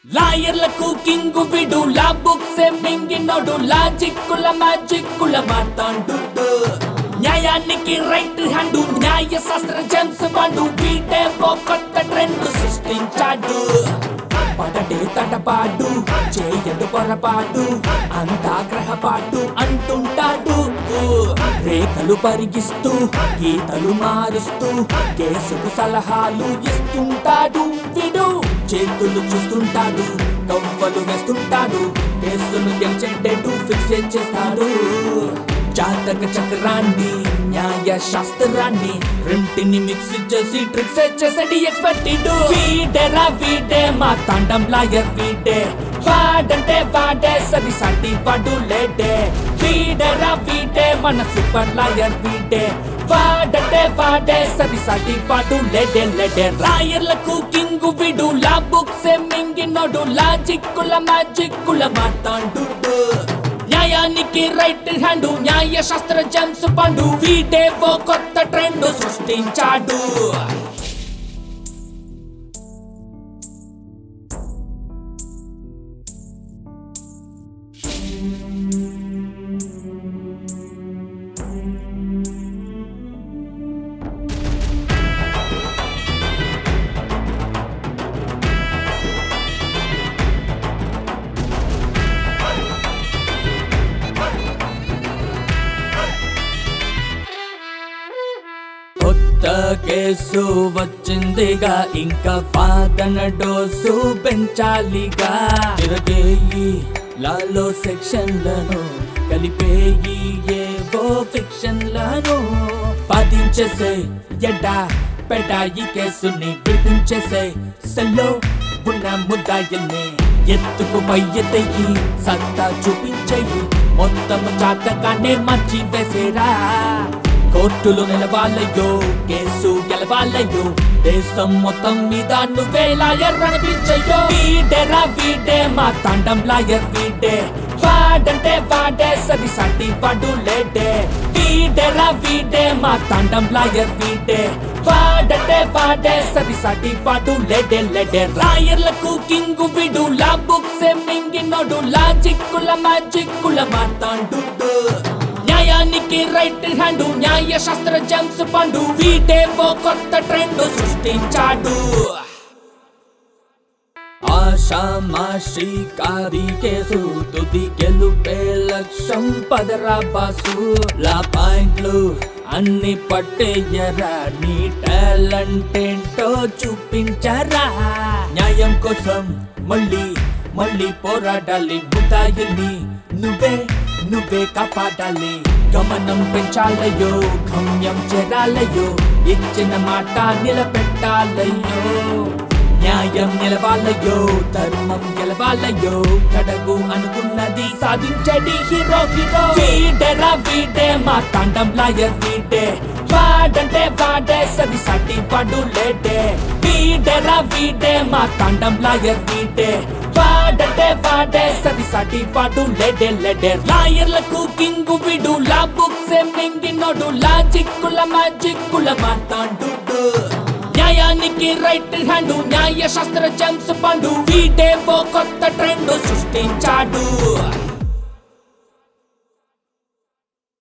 లాయర్లకు king విడు లా books మింగినోడు లాజిక్కుల మ్యాజిక్కుల మాతాండు న్యాయానికి right hand న్యాయ శాస్త్ర జెమ్స్ బాండు వీటే ఓ కొత్త ట్రెండ్ సృష్టించాడు పడటే తటపాటు చేయడు పొరపాటు అంతా గ్రహపాటు అంటుంటాడు రేఖలు పరిగిస్తూ గీతలు మారుస్తూ కేసుకు సలహాలు ఇస్తుంటాడు విడు చేతులు చూస్తుంటాడు కవ్వలు వేస్తుంటాడు కేసులు గెలిచేటట్టు ఫిక్స్ చేస్తాడు జాతక చక్రాన్ని న్యాయ శాస్త్రాన్ని రెంటిని మిక్స్ చేసి ట్రిక్స్ చేసేది ఎక్స్పర్ట్ వీడేరా వీడే మా తాండం లాయర్ వీడే వాడంటే వాడే సరి సాటి వాడు లేడే వీడేరా వీడే మన సూపర్ లాయర్ వీడే వాడంటే వాడే సరి సాటి వాడు లేడే లేడే లాయర్లకు కింగు విడు లా బుక్స్ మింగినోడు లాజిక్కుల మ్యాజిక్కుల మాతాండు న్యాయానికి రైట్ హ్యాండ్ న్యాయ శాస్త్ర జెమ్స్ పండు వీటే ఓ కొత్త ట్రెండ్ సృష్టించాడు కొత్త కేసు వచ్చిందిగా ఇంకా వాదన డోసు పెంచాలిగా తిరగేయి లాలో సెక్షన్లను కలిపేయి ఏవో ఫిక్షన్లను పాటించేసే ఎడా పెడాయి కేసుని విడిపించేసే సెల్లో ఉన్న ముద్దాయిల్ని ఎత్తుకు పై ఎత్తయి సత్తా చూపించేయి మొత్తం చాతకానే మర్చి వేసేరా కోర్టులు నిలవాలయ్యో కేసు గెలవాలయ్యో దేశం మొత్తం మీద నువ్వే లాయర్ అనిపించయ్యో వీడేరా వీడే మా తాండం లాయర్ వీడే వాడంటే వాడే సరి సాటి వాడు లేడే వీడేరా వీడే మా తాండం లాయర్ వీడే వాడంటే వాడే సరి సాటి వాడు లేడే లేడే లాయర్లకు కింగు విడు లా బుక్స్ మింగినోడు లాజిక్కుల మ్యాజిక్కుల మాతాండు న్యాయానికి రైట్ హ్యాండ్ న్యాయ శాస్త్ర జెమ్స్ పండు వీటే ఓ కొత్త ట్రెండ్ సృష్టించాడు ఆషామాషి కారి కేసు తుది గెలుపే లక్ష్యం పదరా బాసు లా పాయింట్లు అన్ని పట్టేయరా నీ టాలెంట్ ఏంటో చూపించరా న్యాయం కోసం మళ్ళీ మళ్ళీ పోరాడాలి ముతాయిని నువ్వే నువ్వే కాపాడాలి గమనం పెంచాలయ్యో గమ్యం చేరాలయ్యో ఇచ్చిన మాట నిలబెట్టాలయ్యో న్యాయం నిలవాలయ్యో ధర్మం గెలవాలయ్యో కడగు అనుకున్నది సాధించడి హీరో హీరో వీడేరా వీడే మా తాండం లాయర్ వీడే వాడంటే వాడే సరి సాటి వాడు లేడే వీడేరా వీడే మా తాండం లాయర్ వీడే వాడంటే వాడే సరి సాటి వాడు లేడే లేడే లాయర్లకు కింగు విడు లా బుక్స్ మింగినోడు లాజిక్కుల మ్యాజిక్కుల మాతాండు న్యాయానికి రైట్ హ్యాండ్ న్యాయ శాస్త్ర జెమ్స్ పండు వీటే ఓ కొత్త ట్రెండ్ సృష్టించాడు